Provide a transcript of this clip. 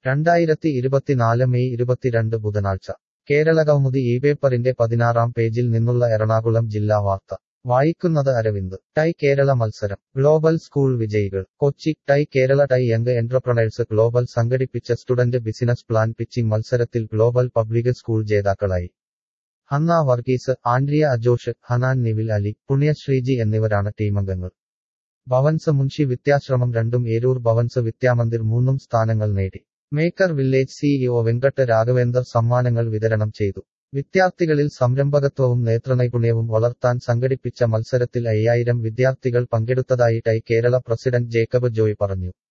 രണ്ടായിരത്തി ഇരുപത്തിനാല് മെയ് ഇരുപത്തിരണ്ട് ബുധനാഴ്ച കേരള കൗമുദി ഈ പേപ്പറിന്റെ പതിനാറാം പേജിൽ നിന്നുള്ള എറണാകുളം ജില്ലാ വാർത്ത വായിക്കുന്നത് അരവിന്ദ് ടൈ കേരള മത്സരം ഗ്ലോബൽ സ്കൂൾ വിജയികൾ Kochi TiE Kerala TiE young entrepreneurs global സംഘടിപ്പിച്ച സ്റ്റുഡന്റ് ബിസിനസ് പ്ലാൻ പിച്ചിംഗ് മത്സരത്തിൽ ഗ്ലോബൽ പബ്ലിക് സ്കൂൾ ജേതാക്കളായി ഹന്ന വർഗീസ് ആൻഡ്രിയ അജോഷ് ഹനാൻ നിവിൽ അലി പുണ്യശ്രീജി എന്നിവരാണ് ടീമംഗങ്ങൾ ഭവൻസ് മുൻഷി വിദ്യാശ്രമം രണ്ടും ഏരൂർ ഭവൻസ് വിദ്യാമന്ദിർ മൂന്നും സ്ഥാനങ്ങൾ നേടി maker village CEO Venkat Raghavender സമ്മാനങ്ങൾ വിതരണം ചെയ്തു വിദ്യാർത്ഥികളിൽ സംരംഭകത്വവും നേതൃനൈപുണ്യവും വളർത്താൻ സംഘടിപ്പിച്ച മത്സരത്തിൽ അയ്യായിരം വിദ്യാർത്ഥികൾ പങ്കെടുത്തതായി ടൈ കേരള പ്രസിഡന്റ് ജേക്കബ് ജോയ് പറഞ്ഞു